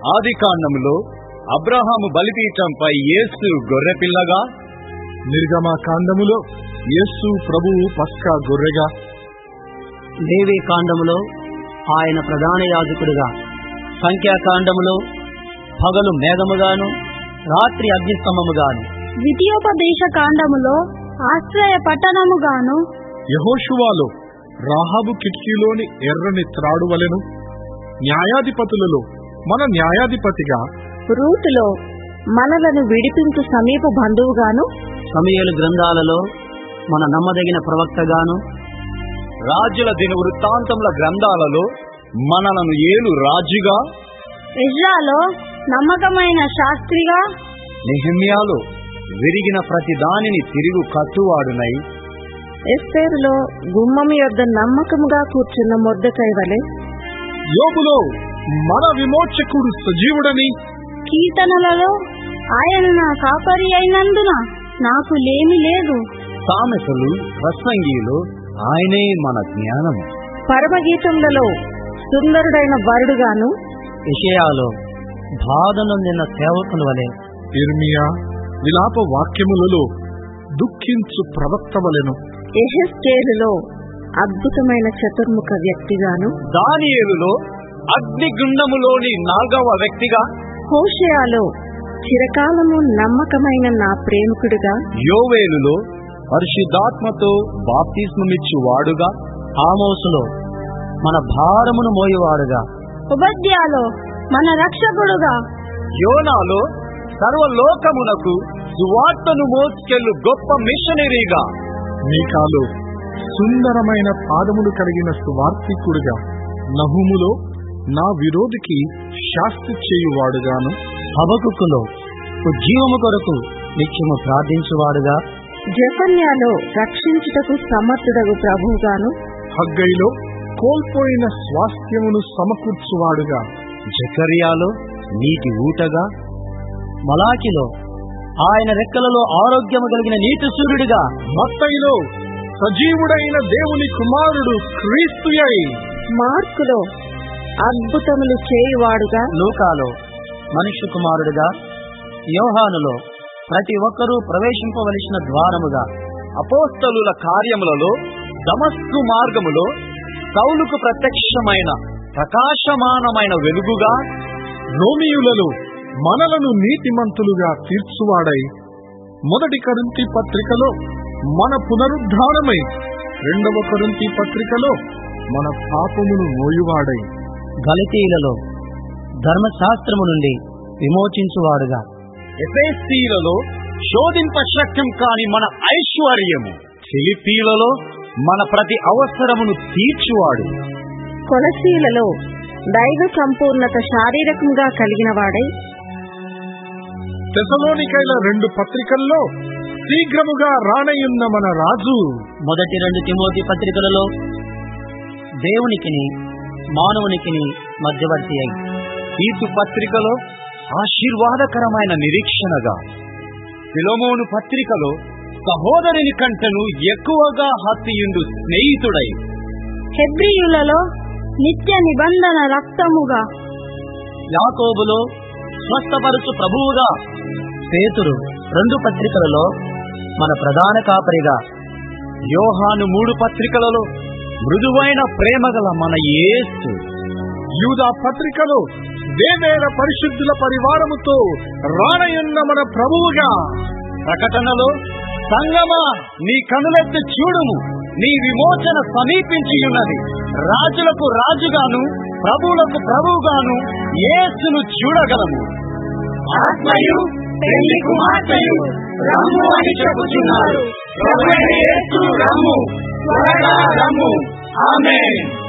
ఆది కాండములో అబ్రహాము బలిపీఠంపై యేసు గొర్రెపిల్లగా నిర్గమ కాండములో యేసు ప్రభువు పస్కా గొర్రెగా లేవి కాండములో ఆయన ప్రధాన యాజకుడుగా సంఖ్యాకాండములో పగలు మేఘముగాను రాత్రి అగ్నిస్తంభముగాను ద్వితీయోపదేశ కాండములో ఆశ్రయ పట్టణముగాను యహోషువాలో రాహాబు కిటికీలోని ఎర్రని త్రాడు వలెను న్యాయాధిపతులలో మన న్యాయాధిపతిగా రూతులో మనలను విడిపించు సమీప బంధువుగాను సమయలు గ్రంథాలలో మన నమ్మదగిన ప్రవక్తగాను రాజుల దిన వృత్తాంతముల గ్రంథాలలో మనలను ఏలు రాజుగా ఇజ్రాలో నమ్మకమైన శాస్త్రిగా నెహమ్యాలో విరిగిన ప్రతి దానిని తిరుగు కట్టువాడునై ఎస్తేరులో గుమ్మం యొద్ద నమ్మకముగా కూర్చున్న మొద్దకై వలె యోబులో మన విమోచకుడు సజీవుడని కీర్తనలలో ఆయన నా కాపరి అయినందున నాకు లేమి లేదు సామెతలు ప్రసంగిలు ఆయనే మన జ్ఞానము పరమగీతములలో సుందరుడైన వరుడుగాను విషయాలో బాధను నిన్న సేవకుల వలె ఇర్మియా విలాప వాక్యములలో దుఃఖించు ప్రవక్త వలెను ఎహెస్కేలులో అద్భుతమైన చతుర్ముఖ వ్యక్తిగాను దానియేలులో అగ్నిగుండములోని నాల్గవ వ్యక్తిగా హోషయాలో చిరకాలము నమ్మకమైన నా ప్రేమికుడిగా యోవేలులో పరిశుద్ధాత్మతో బాప్తిస్మమిచ్చు వాడుగా ఆమోసులో మన భారమును మోయువాడుగా ఉపాధ్యాలో మన రక్షకుడుగా యోనాలో సర్వలోకమునకు సువార్తను మోసుకెళ్ళు గొప్ప మిషనరీగా మీకాలో సుందరమైన పాదములు కలిగిన సువార్థికుడుగా నహుములో నా విరోధికి శాస్తి చేయువాడుగాను హబకుకులో జీవము కొరకు నిత్యము ప్రార్థించువాడుగా జఫన్యాలో రక్షించుటకు సమర్థుడగు ప్రభువుగాను హగ్గైలో కోల్పోయిన స్వాస్థ్యమును సమకూర్చువాడుగా జకర్యాలో నీటి ఊటగా మలాకిలో ఆయన రెక్కలలో ఆరోగ్యము కలిగిన నీటి సూర్యుడిగా మత్తయిలో సజీవుడైన దేవుని కుమారుడు క్రీస్తుయై మార్కులో అద్భుతములు చేయువాడుగా లూకాలో మనుష్య కుమారుడిగా యోహానులో ప్రతి ఒక్కరూ ప్రవేశింపవలసిన ద్వారముగా అపోస్తలుల కార్యములలో దమస్కు మార్గములో సౌలుకు ప్రత్యక్షమైన ప్రకాశమానమైన వెలుగుగా రోమియులలో మనలను నీతిమంతులుగా తీర్చువాడై మొదటి కరుంతి పత్రికలో మన పునరుద్ధానమై రెండవ కరుంతి పత్రికలో మన పాపమును మోయువాడై గలితీలలో ధర్మశాస్త్రము నుండి విమోచించువాడుగా ఎఫెసీలలో శోధింప శక్యం కాని మన ఐశ్వర్యము ఫిలిపీలలో మన ప్రతి అవసరమును తీర్చువాడు కొలసీలలో దైవ సంపూర్ణత శారీరకంగా కలిగిన వాడై తెసలోనికైల రెండు పత్రికల్లో శీఘ్రముగా రానయున్న మన రాజు మొదటి రెండు తిమోతి పత్రికలలో దేవునికిని మానవునికిని మధ్యవర్తి అయి తీర్పు పత్రికలో ఆశీర్వాదకరమైన నిరీక్షణగా ఫిలోమోను పత్రికలో సహోదరుని కంటను ఎక్కువగా హత్తియుండు స్నేహితుడై హెబ్రియులలో నిత్య నిబంధన రక్తముగా యాకోబులో స్వస్థపరుచు ప్రభువుగా పేతురు రెండు పత్రికలలో మన ప్రధాన కాపరిగా యోహాను మూడు పత్రికలలో మృదువైన ప్రేమగల మన యేసు యూదా పత్రికలో వేవేల పరిశుద్ధుల పరివారముతో రానయున్న మన ప్రభువుగా ప్రకటనలో సంగమా నీ కనులెత్తి చూడుము నీ విమోచన సమీపించి ఉన్నది రాజులకు రాజుగాను ప్రభువులకు ప్రభువుగాను యేసును చూడగలము ఆత్మయు పెళ్లి కుమార్తెయు రమ్ము అని చెబుతున్నారు రమ్ము త్వరగా రమ్ము ఆమేన్